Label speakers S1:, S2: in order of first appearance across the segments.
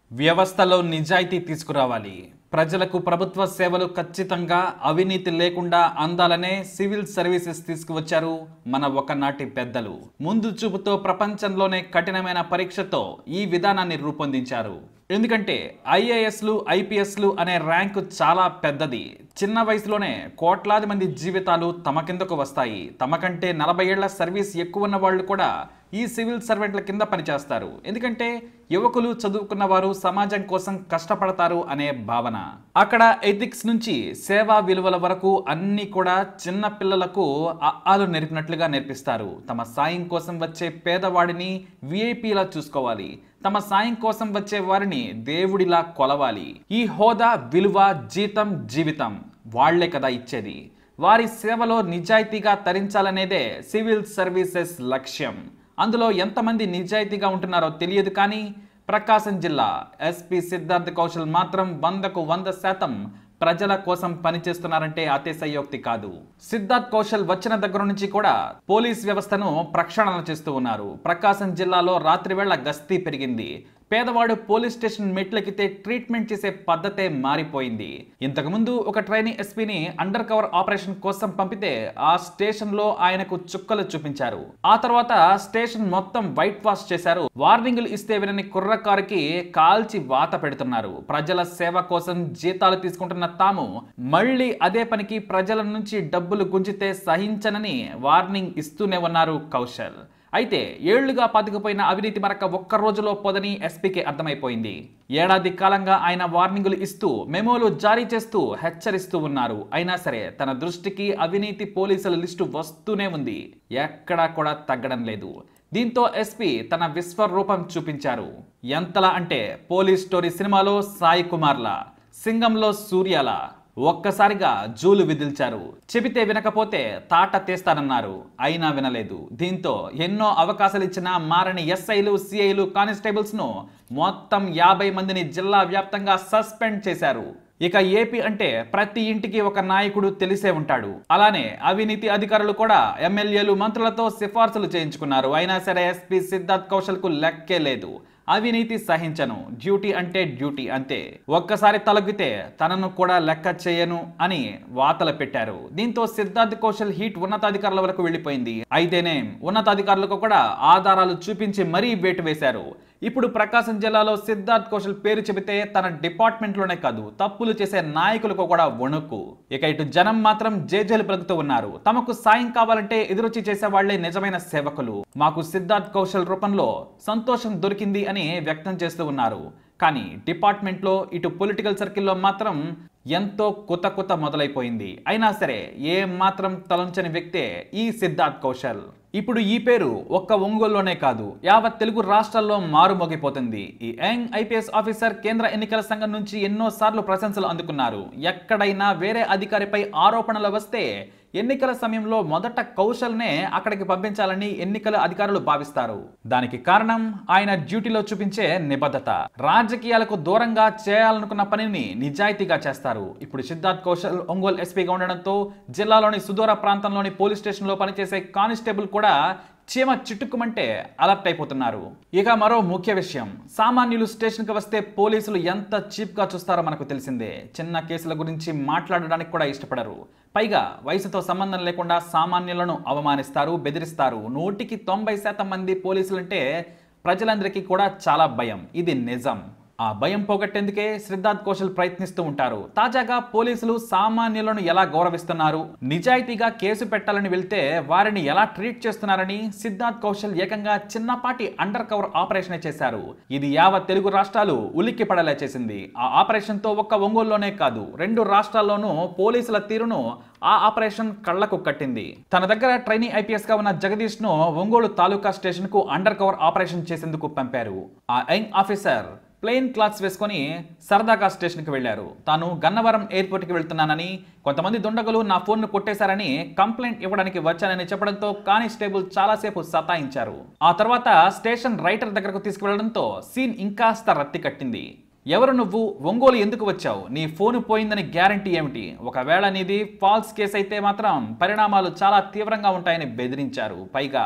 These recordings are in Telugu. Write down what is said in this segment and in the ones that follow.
S1: వ్యవస్థలో నిజాయితీ తీసుకురావాలి ప్రజలకు ప్రభుత్వ సేవలు ఖచ్చితంగా అవినీతి లేకుండా అందాలనే సివిల్ సర్వీసెస్ తీసుకువచ్చారు మన ఒకనాటి పెద్దలు ముందు చూపుతో ప్రపంచంలోనే కఠినమైన పరీక్షతో ఈ విధానాన్ని రూపొందించారు ఎందుకంటే ఐఏఎస్లు ఐపీఎస్లు అనే ర్యాంకు చాలా పెద్దది చిన్న వయసులోనే కోట్లాది మంది జీవితాలు తమ కిందకు వస్తాయి తమకంటే నలభై ఏళ్ల సర్వీస్ ఎక్కువ ఉన్న వాళ్ళు కూడా ఈ సివిల్ సర్వెంట్ల కింద పనిచేస్తారు ఎందుకంటే యువకులు చదువుకున్న వారు సమాజం కోసం కష్టపడతారు అనే భావన అక్కడ ఎథిక్స్ నుంచి సేవా విలువల వరకు అన్ని కూడా చిన్న పిల్లలకు ఆలు నేర్పినట్లుగా నేర్పిస్తారు తమ సాయం కోసం వచ్చే పేదవాడిని విఐపిలా చూసుకోవాలి తమ సాయం కోసం వచ్చే వారిని దేవుడిలా కొలవాలి ఈ హోదా విలువ జీతం జీవితం వాళ్లే కదా ఇచ్చేది వారి సేవలో నిజాయితీగా తరించాలనేదే సివిల్ సర్వీసెస్ లక్ష్యం అందులో ఎంతమంది నిజాయితీగా ఉంటున్నారో తెలియదు కానీ ప్రకాశం జిల్లా ఎస్పీ సిద్ధార్థ్ కౌశల్ మాత్రం వందకు వంద శాతం ప్రజల కోసం పనిచేస్తున్నారంటే అతిశయోక్తి కాదు సిద్ధార్థ్ కౌశల్ వచ్చిన దగ్గర నుంచి కూడా పోలీస్ వ్యవస్థను ప్రక్షాళన చేస్తూ ఉన్నారు ప్రకాశం జిల్లాలో రాత్రివేళ గస్తీ పెరిగింది పేదవాడు పోలీస్ స్టేషన్ మెట్లెక్కితే ట్రీట్మెంట్ చేసే పద్ధతే మారిపోయింది ఇంతకుముందు ఒక ట్రైనీ ఎస్పీని అండర్ కవర్ ఆపరేషన్ కోసం పంపితే ఆ స్టేషన్ లో ఆయనకు చుక్కలు చూపించారు ఆ తర్వాత స్టేషన్ మొత్తం వైట్ వాష్ చేశారు వార్నింగులు ఇస్తే వినని కుర్రకారుకి కాల్చి వాత పెడుతున్నారు ప్రజల సేవ కోసం జీతాలు తీసుకుంటున్న తాము మళ్ళీ అదే పనికి ప్రజల నుంచి డబ్బులు గుంజితే సహించనని వార్నింగ్ ఇస్తూనే ఉన్నారు కౌశల్ అయితే ఏళ్లుగా పాతుకుపోయిన అవినీతి మరక ఒక్క రోజులో పోదని ఎస్పీకి అర్థమైపోయింది ఏడాది కాలంగా ఆయన వార్నింగులు ఇస్తూ మెమోలు జారీ చేస్తూ హెచ్చరిస్తూ ఉన్నారు అయినా సరే తన దృష్టికి అవినీతి పోలీసుల లిస్టు వస్తూనే ఉంది ఎక్కడా కూడా తగ్గడం లేదు దీంతో ఎస్పీ తన విశ్వరూపం చూపించారు ఎంతలా అంటే పోలీస్ స్టోరీ సినిమాలో సాయి కుమార్లా సింగంలో సూర్యలా ఒక్కసారిగా జూలు విదిల్చారు చెబితే వినకపోతే తాట తీస్తానన్నారు అయినా వినలేదు దీంతో ఎన్నో అవకాశాలు ఇచ్చిన మారని ఎస్ఐలు సిఐలు కానిస్టేబుల్స్ ను మొత్తం యాభై మందిని జిల్లా వ్యాప్తంగా సస్పెండ్ చేశారు ఇక ఏపీ అంటే ప్రతి ఇంటికి ఒక నాయకుడు తెలిసే ఉంటాడు అలానే అవినీతి అధికారులు కూడా ఎమ్మెల్యేలు మంత్రులతో సిఫార్సులు చేయించుకున్నారు అయినా సరే ఎస్పీ సిద్ధార్థ్ కౌశల్ కు లెక్కే లేదు అవినీతి సహించను డ్యూటీ అంటే డ్యూటీ అంతే ఒక్కసారి తలగితే తనను కూడా లెక్క చేయను అని వాతలు పెట్టారు దీంతో సిద్ధార్థ్ కౌశల్ హీట్ ఉన్నతాధికారుల వరకు వెళ్ళిపోయింది అయితేనే ఉన్నతాధికారులకు కూడా ఆధారాలు చూపించి మరీ వేటు వేశారు ఇప్పుడు ప్రకాశం జిల్లాలో సిద్ధార్థ్ కౌశల్ పేరు చెబితే తన డిపార్ట్మెంట్లోనే కాదు తప్పులు చేసే నాయకులకు కూడా వణుకు ఇక ఇటు జనం మాత్రం జేజేలు పలుకుతూ ఉన్నారు తమకు సాయం కావాలంటే ఎదురొచ్చి చేసే వాళ్లే నిజమైన సేవకులు మాకు సిద్ధార్థ్ కౌశల్ రూపంలో సంతోషం దొరికింది అని వ్యక్తం చేస్తూ ఉన్నారు కానీ డిపార్ట్మెంట్లో ఇటు పొలిటికల్ సర్కిల్లో మాత్రం ఎంతో కుత కుత మొదలైపోయింది అయినా సరే ఏ మాత్రం తలంచని వ్యక్తే ఈ సిద్ధార్థ్ కౌశల్ ఇప్పుడు ఈ పేరు ఒక్క ఒంగోలులోనే కాదు యావత్ తెలుగు రాష్ట్రాల్లో మారుమోగిపోతుంది ఈ యంగ్ ఐపీఎస్ ఆఫీసర్ కేంద్ర ఎన్నికల సంఘం నుంచి ఎన్నో సార్లు ప్రశంసలు అందుకున్నారు ఎక్కడైనా వేరే అధికారిపై ఆరోపణలు వస్తే ఎన్నికల సమయంలో మొదట కౌశల్నే అక్కడికి పంపించాలని ఎన్నికల అధికారులు భావిస్తారు దానికి కారణం ఆయన డ్యూటీలో చూపించే నిబద్ధత రాజకీయాలకు దూరంగా చేయాలనుకున్న పనిని నిజాయితీగా చేస్తారు ఇప్పుడు సిద్ధార్థ్ కౌశల్ ఒంగోలు ఎస్పీగా ఉండడంతో జిల్లాలోని సుదూర ప్రాంతంలోని పోలీస్ స్టేషన్లో పనిచేసే కానిస్టేబుల్ కూడా చీమ చిట్టుకుమంటే అలర్ట్ అయిపోతున్నారు ఇక మరో ముఖ్య విషయం సామాన్యులు స్టేషన్కి వస్తే పోలీసులు ఎంత చీప్గా చూస్తారో మనకు తెలిసిందే చిన్న కేసుల గురించి మాట్లాడడానికి కూడా ఇష్టపడరు పైగా వయసుతో సంబంధం లేకుండా సామాన్యులను అవమానిస్తారు బెదిరిస్తారు నూటికి తొంభై శాతం మంది పోలీసులంటే ప్రజలందరికీ కూడా చాలా భయం ఇది నిజం ఆ భయం పోగొట్టేందుకే సిద్ధార్థ్ కౌశల్ ప్రయత్నిస్తూ ఉంటారు తాజాగా పోలీసులు సామాన్యులను ఎలా గౌరవిస్తున్నారు నిజాయితీగా కేసు పెట్టాలని వెళ్తే వారిని ఎలా ట్రీట్ చేస్తున్నారని సిద్ధార్థ్ కౌశల్ ఏకంగా చిన్నపాటి అండర్ కవర్ ఆపరేషన్ చేశారు ఇది యావత్ తెలుగు రాష్ట్రాలు ఉలిక్కి పడేలా చేసింది ఆ ఆపరేషన్ తో ఒక్క ఒంగోలులోనే కాదు రెండు రాష్ట్రాల్లోనూ పోలీసుల తీరును ఆ ఆపరేషన్ కళ్లకు కట్టింది తన దగ్గర ట్రైనీ ఐపీఎస్ గా ఉన్న జగదీష్ ను ఒంగోలు తాలూకా స్టేషన్ కు అండర్ కవర్ ఆపరేషన్ చేసేందుకు పంపారు ఆ యంగ్ ఆఫీసర్ ప్లెయిన్ క్లాత్స్ వేసుకొని సరదాగా స్టేషన్కి వెళ్లారు తాను గన్నవరం ఎయిర్పోర్ట్కి వెళ్తున్నానని కొంతమంది దుండగులు నా ఫోన్ను కొట్టేశారని కంప్లైంట్ ఇవ్వడానికి వచ్చానని చెప్పడంతో కానిస్టేబుల్ చాలాసేపు సతాయించారు ఆ తర్వాత స్టేషన్ రైటర్ దగ్గరకు తీసుకువెళ్లడంతో సీన్ ఇంకాస్త రత్తి కట్టింది ఎవరు నువ్వు ఒంగోలు ఎందుకు వచ్చావు నీ ఫోన్ పోయిందని గ్యారంటీ ఏమిటి ఒకవేళ నీది ఫాల్స్ కేసు అయితే మాత్రం పరిణామాలు చాలా తీవ్రంగా ఉంటాయని బెదిరించారు పైగా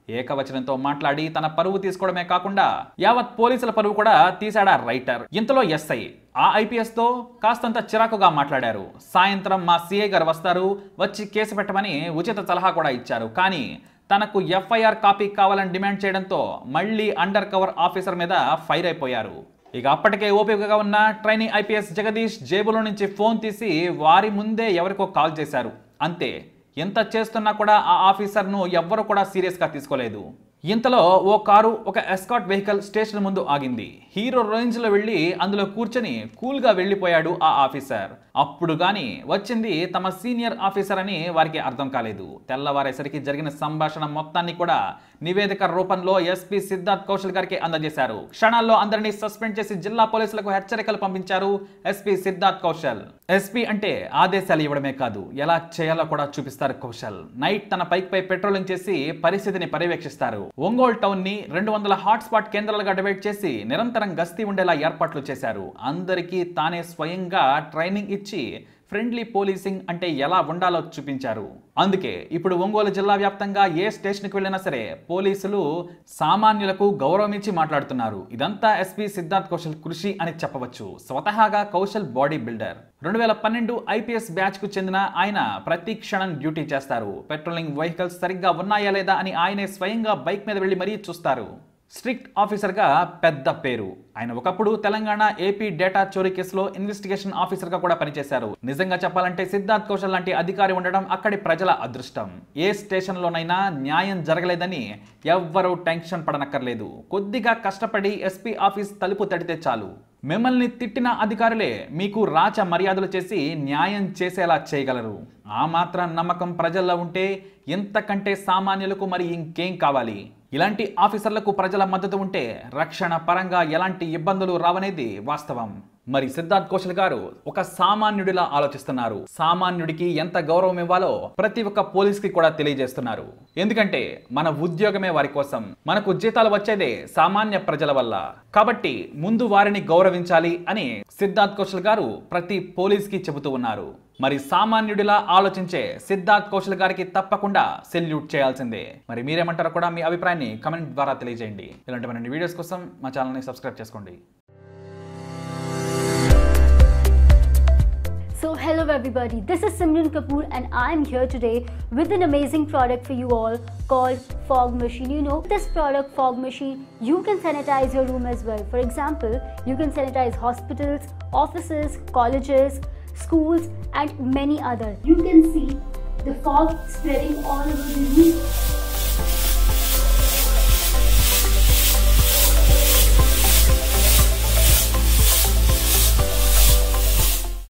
S1: ఏకవచనంతో మాట్లాడి తన పరువు తీసుకోవడమే కాకుండా యావత్ పోలీసుల పరువు కూడా తీశాడా రైటర్ ఇంతలో ఎస్ఐ ఆ ఐపీఎస్ తో కాస్తంత చిరాకుగా మాట్లాడారు సాయంత్రం మా సిఐ గారు వస్తారు వచ్చి కేసు పెట్టమని ఉచిత సలహా కూడా ఇచ్చారు కానీ తనకు ఎఫ్ఐఆర్ కాపీ కావాలని డిమాండ్ చేయడంతో మళ్ళీ అండర్ కవర్ ఆఫీసర్ మీద ఫైర్ అయిపోయారు ఇక అప్పటికే ఓపికగా ఉన్న ట్రైనింగ్ ఐపీఎస్ జగదీష్ జేబులో నుంచి ఫోన్ తీసి వారి ముందే ఎవరికో కాల్ చేశారు అంతే ఎంత చేస్తున్నా కూడా ఆ ఆఫీసర్ను ఎవ్వరు కూడా సీరియస్గా తీసుకోలేదు ఇంతలో ఓ కారు ఒక ఎస్కాట్ వెహికల్ స్టేషన్ ముందు ఆగింది హీరో రేంజ్లో వెళ్ళి అందులో కూర్చొని కూల్గా వెళ్ళిపోయాడు ఆ ఆఫీసర్ అప్పుడు గాని వచ్చింది తమ సీనియర్ ఆఫీసర్ అని వారికి అర్థం కాలేదు తెల్లవారేసరికి జరిగిన సంభాషణ మొత్తాన్ని కూడా నివేదిక రూపంలో ఎస్పీ సిద్ధార్థ్ కౌశల్ గారికి అందజేశారు క్షణాల్లో అందరినీ సస్పెండ్ చేసి జిల్లా పోలీసులకు హెచ్చరికలు పంపించారు ఎస్పీ సిద్ధార్థ్ కౌశల్ ఎస్పీ అంటే ఆదేశాలు ఇవ్వడమే కాదు ఎలా చేయాలో కూడా చూపిస్తారు కౌశల్ నైట్ తన బైక్ పై పెట్రోలింగ్ చేసి పరిస్థితిని పర్యవేక్షిస్తారు ఒంగోలు టౌన్ ని రెండు వందల హాట్స్పాట్ కేంద్రాలుగా డివైడ్ చేసి నిరంతరం గస్తీ ఉండేలా ఏర్పాట్లు చేశారు అందరికీ తానే స్వయంగా ట్రైనింగ్ ఇచ్చి ఫ్రెండ్లీ పోలీసింగ్ అంటే ఎలా ఉండాలో చూపించారు అందుకే ఇప్పుడు ఒంగోలు జిల్లా వ్యాప్తంగా ఏ స్టేషన్కి వెళ్ళినా సరే పోలీసులు సామాన్యులకు గౌరవం ఇచ్చి మాట్లాడుతున్నారు ఇదంతా ఎస్పీ సిద్ధార్థ్ కౌశల్ కృషి అని చెప్పవచ్చు స్వతహాగా కౌశల్ బాడీ బిల్డర్ రెండు వేల పన్నెండు ఐపీఎస్ బ్యాచ్ కు చెందిన ఆయన ప్రతి క్షణం డ్యూటీ చేస్తారు పెట్రోలింగ్ వెహికల్స్ సరిగ్గా ఉన్నాయా లేదా అని ఆయనే స్వయంగా బైక్ మీద వెళ్ళి మరీ చూస్తారు స్ట్రిక్ట్ ఆఫీసర్గా పెద్ద పేరు ఆయన ఒకప్పుడు తెలంగాణ ఏపీ డేటా చోరీ కేసులో ఇన్వెస్టిగేషన్ ఆఫీసర్గా కూడా పనిచేశారు నిజంగా చెప్పాలంటే సిద్ధార్థ్ కౌశల్ లాంటి అధికారి ఉండడం అక్కడి ప్రజల అదృష్టం ఏ స్టేషన్లోనైనా న్యాయం జరగలేదని ఎవ్వరూ టెన్షన్ పడనక్కర్లేదు కొద్దిగా కష్టపడి ఎస్పీ ఆఫీస్ తలుపు తడితే చాలు మిమ్మల్ని తిట్టిన అధికారులే మీకు రాచ మర్యాదలు చేసి న్యాయం చేసేలా చేయగలరు ఆ మాత్రం నమ్మకం ప్రజల్లో ఉంటే ఇంతకంటే సామాన్యులకు మరి ఇంకేం కావాలి ఇలాంటి ఆఫీసర్లకు ప్రజల మద్దతు ఉంటే రక్షణ పరంగా ఎలాంటి ఇబ్బందులు రావనేది వాస్తవం మరి సిద్ధార్థ్ కౌశల్ గారు ఒక సామాన్యుడిలా ఆలోచిస్తున్నారు సామాన్యుడికి ఎంత గౌరవం ఇవ్వాలో ప్రతి ఒక్క పోలీస్ కి కూడా తెలియజేస్తున్నారు ఎందుకంటే మన ఉద్యోగమే వారి కోసం మనకు జీతాలు వచ్చేదే సామాన్య ప్రజల వల్ల కాబట్టి ముందు వారిని గౌరవించాలి అని సిద్ధార్థ్ కౌశల్ గారు ప్రతి పోలీస్ కి చెబుతూ ఉన్నారు మరి సామాన్యుడిలా ఆలోచించే సిద్ధార్థ్ కౌశల్ గారికి తప్పకుండా సెల్యూట్ చేయాల్సిందే మరి మీరేమంటారో కూడా మీ అభిప్రాయాన్ని కమెంట్ ద్వారా తెలియజేయండి ఇలాంటి మరిన్ని వీడియోస్ కోసం మా ఛానల్ని సబ్స్క్రైబ్ చేసుకోండి
S2: So, hello everybody, this is Simran Kapoor, and I'm here today with an amazing product for you all called Fog Machine. You know, this product, Fog Machine, you can sanitize your room as well. For example, you can sanitize hospitals, offices, colleges, schools, and many other. You can see the fog spreading all over the room